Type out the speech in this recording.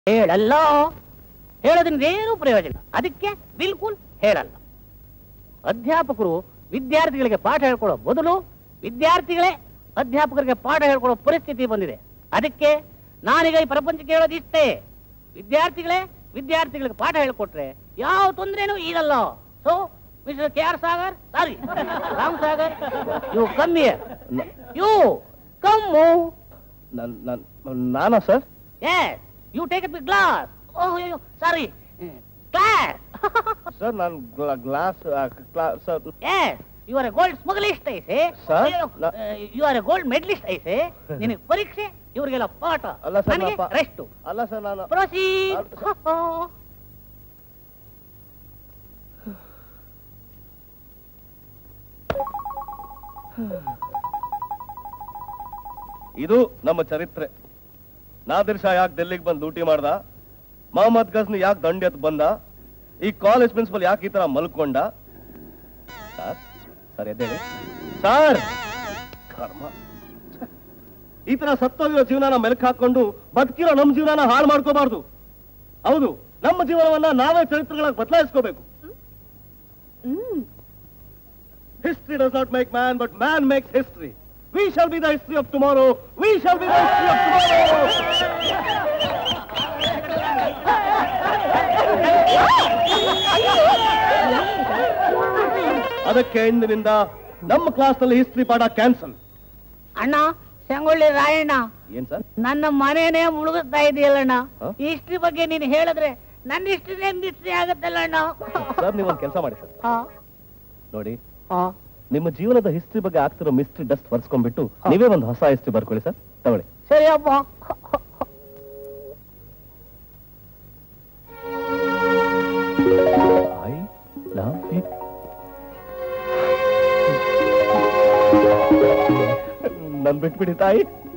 ಹೇಳಲ್ಲ ಹೇಳೋದ್ರಿಂದ ಏನೂ ಪ್ರಯೋಜನ ಅದಕ್ಕೆ ಬಿಲ್ಕುಲ್ ಹೇಳಲ್ಲ ಅಧ್ಯಾಪಕರು ವಿದ್ಯಾರ್ಥಿಗಳಿಗೆ ಪಾಠ ಹೇಳ್ಕೊಡೋ ಬದಲು ವಿದ್ಯಾರ್ಥಿಗಳೇ ಅಧ್ಯಾಪಕರಿಗೆ ಪಾಠ ಹೇಳ್ಕೊಡೋ ಪರಿಸ್ಥಿತಿ ಬಂದಿದೆ ಅದಕ್ಕೆ ನಾನೀಗ ಈ ಪ್ರಪಂಚಕ್ಕೆ ಹೇಳೋದು ಇಷ್ಟೇ ವಿದ್ಯಾರ್ಥಿಗಳೇ ವಿದ್ಯಾರ್ಥಿಗಳಿಗೆ ಪಾಠ ಹೇಳ್ಕೊಟ್ರೆ ಯಾವ ತೊಂದರೆನೂ ಇರಲ್ಲ so mister K R Sagar sorry Ram Sagar you come here you come ನನ್ ನನ್ ನಾನಾ sir Yes, you take it with glass. Oh, yo, yo, sorry. Mm, Glass. Sir ನಾನು glass sir yes, you are a gold smugglerist, I say. Sir, You, na- uh, you are a gold medalist, I say. ನಿನಗೆ ಪರೀಕ್ಷೆ ಇವರಿಗೆಲ್ಲ ಪಾಠ ಅಲ್ಲ sir ನನಗೆ ನಾ ಪಾ- rest ಅಲ್ಲ ಸರ್ ನಾನು ಪ್ರೊಸೀಡ್ ಇದು ನಮ್ಮ ಚರಿತ್ರೆ ನಾದಿರ್ ಶಾ ಯಾಕೆ ಡೆಲ್ಲಿಗೆ ಬಂದು ಲೂಟಿ ಮಾಡ್ದ ಮೊಹಮ್ಮದ್ ಗಜ್ನಿ ಯಾಕೆ ದಂಡ ಎತ್ತು ಬಂದ ಈ ಕಾಲೇಜ್ ಪ್ರಿನ್ಸಿಪಲ್ ಯಾಕೆ ಈ ತರ ಮಲ್ಕೊಂಡ ಸರ್ ಸರ್ ಎದ್ದೇಳಿ ಸರ್ ಕರ್ಮ ಛೆ. ಈ ತರ ಸತ್ತೋಗಿರೋ ಜೀವನನ ಮೆಲಕ್ ಹಾಕೊಂಡು ಬದುಕಿರೋ ನಮ್ಮ ಜೀವನನ ಹಾಳು ಮಾಡ್ಕೋಬಾರ್ದು ಹೌದು ನಮ್ಮ ಜೀವನವನ್ನ ನಾವೇ ಚರಿತ್ರೆಗಳಾಗಿ ಬದಲಾಯಿಸ್ಕೋಬೇಕು history does not make man but man makes history we shall be the history of tomorrow we shall be the history of tomorrow ಅದಕ್ಕೆ ಇಂದಿನಿಂದ ನಮ್ಮ ಕ್ಲಾಸ್ ನಲ್ಲಿ ಹಿಸ್ಟ್ರಿ ಪಾಠ ಕ್ಯಾನ್ಸಲ್ ಅಣ್ಣ ಸಂಗೊಳ್ಳಿ ರಾಯಣ್ಣ ಏನ್ ಸರ್ ನನ್ನ ಮನೇನೆ ಮುಳುಗಿಸ್ತಾ ಇದೆಯಲ್ಲಣ್ಣ ಹ? ಹಿಸ್ಟ್ರಿ ಬಗ್ಗೆ ನೀನು ಹೇಳಿದ್ರೆ ನನ್ನ ಹಿಸ್ಟ್ರಿನೇ ಮಿಸ್ಟ್ರಿ ಆಗತ್ತಲ್ಲ ಅಣ್ಣ ಸರ್ ನೀವು ಒಂದು ಕೆಲಸ ಮಾಡಿ ಸರ್ ಹಾ, ನೋಡಿ ಹಾ. ನಿಮ್ಮ ಜೀವನದ ಹಿಸ್ಟ್ರಿ ಬಗ್ಗೆ ಆಗ್ತಿರೋ ಮಿಸ್ಟ್ರಿ ಡಸ್ಟ್ ಬರ್ಸ್ಕೊಂಡ್ಬಿಟ್ಟು ನೀವೇ ಒಂದು ಹೊಸ ಹಿಸ್ಟ್ರಿ ಬರ್ಕೊಳ್ಳಿ ಸರ್ ತಗೊಳ್ಳಿ ಸರಿ ಅಪ್ಪ ಐ ಲವ್ ಯು ನನ್ ಬಿಟ್ಬಿಡಿ ತಾಯಿ